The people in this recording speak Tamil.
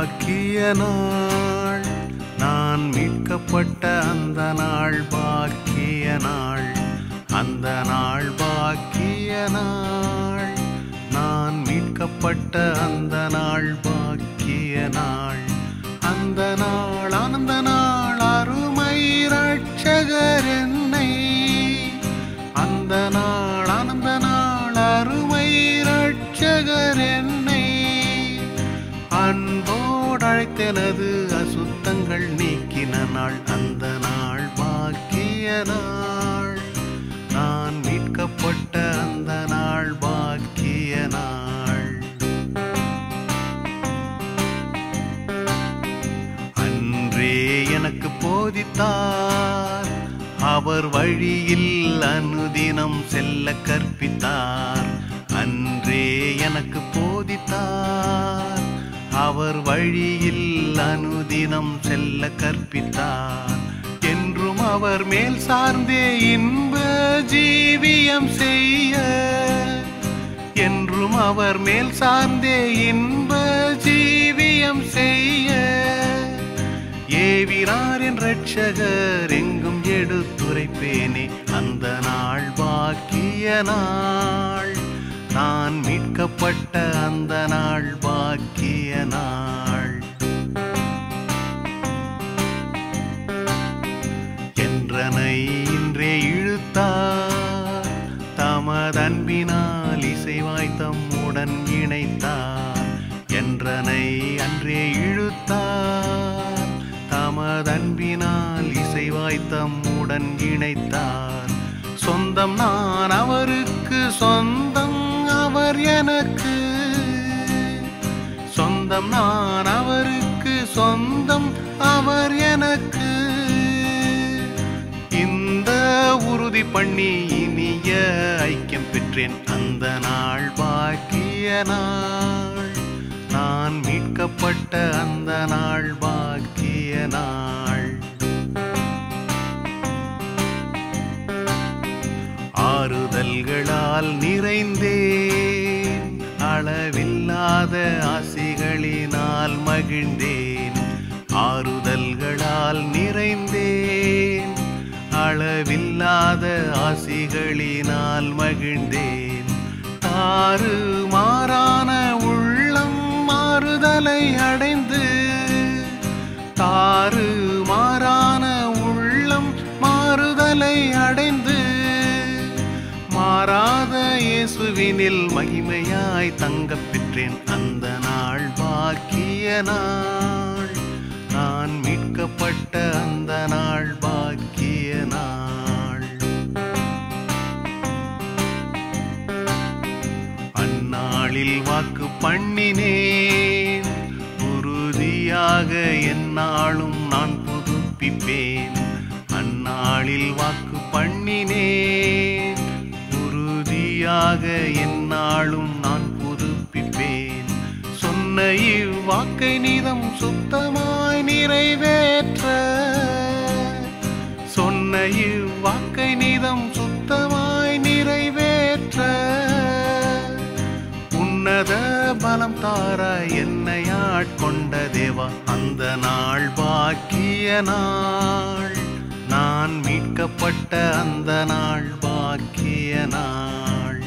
பாக்கிய நாள் நான் மீட்கப்பட்ட அந்த நாள் பாக்கிய நாள் அந்த நாள் பாக்கிய நாள் நான் மீட்கப்பட்ட அந்த நாள் பாக்கிய நாள் அந்த நாள் ஆனந்த நாள் அருமை ரட்சகர் என்னை அந்த நாள் ஆனந்த நாள் அருமை ரட்சகர் என்னை அன்போடு அழைத்தனது அசுத்தங்கள் நீக்கின நாள் அந்த நாள் பாக்கிய நாள் நான் மீட்கப்பட்ட அந்த நாள் பாக்கிய நாள் அன்றே எனக்கு போதித்தார் அவர் வழியில் அனுதினம் செல்ல கற்பித்தார் அன்றே எனக்கு போதித்தார் அவர் வழியில் அனுதினம் செல்ல கற்பித்தார் என்றும் அவர் மேல் சார்ந்தே இன்ப ஜீவியம் செய்ய என்றும் அவர் மேல் சார்ந்தே இன்ப ஜீவியம் செய்ய ஏவினார் என் ரட்சகர் எங்கும் எடுத்துரைப்பேனே அந்த நாள் பாக்கிய நாள் நான் மீட்கப்பட்ட அந்த நாள் பாக்கிய நாள் என்றனை இன்றே இழுத்தார் தமதன்பினால் இசைவாய் தம்முடன் இணைத்தார் என்றனை அன்றே இழுத்தார் தமதன்பினால் இசைவாய் தம்முடன் இணைத்தார் சொந்தம் நான் அவருக்கு சொந்தம் அவர் எனக்கு சொந்தம் நான் அவருக்கு சொந்தம் அவர் எனக்கு இந்த உறுதி பண்ணி இனிய ஐக்கியம் பெற்றேன் அந்த நாள் பாக்கிய நாள் நான் மீட்கப்பட்ட அந்த நாள் பாக்கிய நாள் ஆறுதல்களால் நிறைந்தேன் அளவில்லாத ஆசைகளினால் மகிழ்ந்தேன் ஆறுதல்களால் நிறைந்தேன் அளவில்லாத ஆசைகளினால் மகிழ்ந்தேன் தாறு மாறான உள்ளம் மாறுதலை அடைந்து தாறு மாறான உள்ளம் மாறுதலை அடைந்து மாறாத இயேசுவினில் மகிமையாய் தங்கப் பெற்றேன் அந்த நாள் பாக்கிய நாள் நான் மீட்கப்பட்ட அந்த நாள் பாக்கிய நாள் அந்நாளில் வாக்கு பண்ணினேன் உறுதியாக எந்நாளும் நான் புதுப்பிப்பேன் அந்நாளில் வாக்கு பண்ணினேன் உறுதியாக எந்நாளும் நான் புதுப்பிப்பேன் சொன்ன இவ்வாக்கை நீதம் சுத்தமாய் நிறைவேற்ற சொன்ன இவ்வாக்கை நீதம் சுத்தமாய் நிறைவேற்ற உன்னத பலம் தார என்னை ஆட்கொண்ட தேவா அந்த நாள் பாக்கிய நாள் நான் மீட்கப்பட்ட அந்த நாள் பாக்கிய நாள்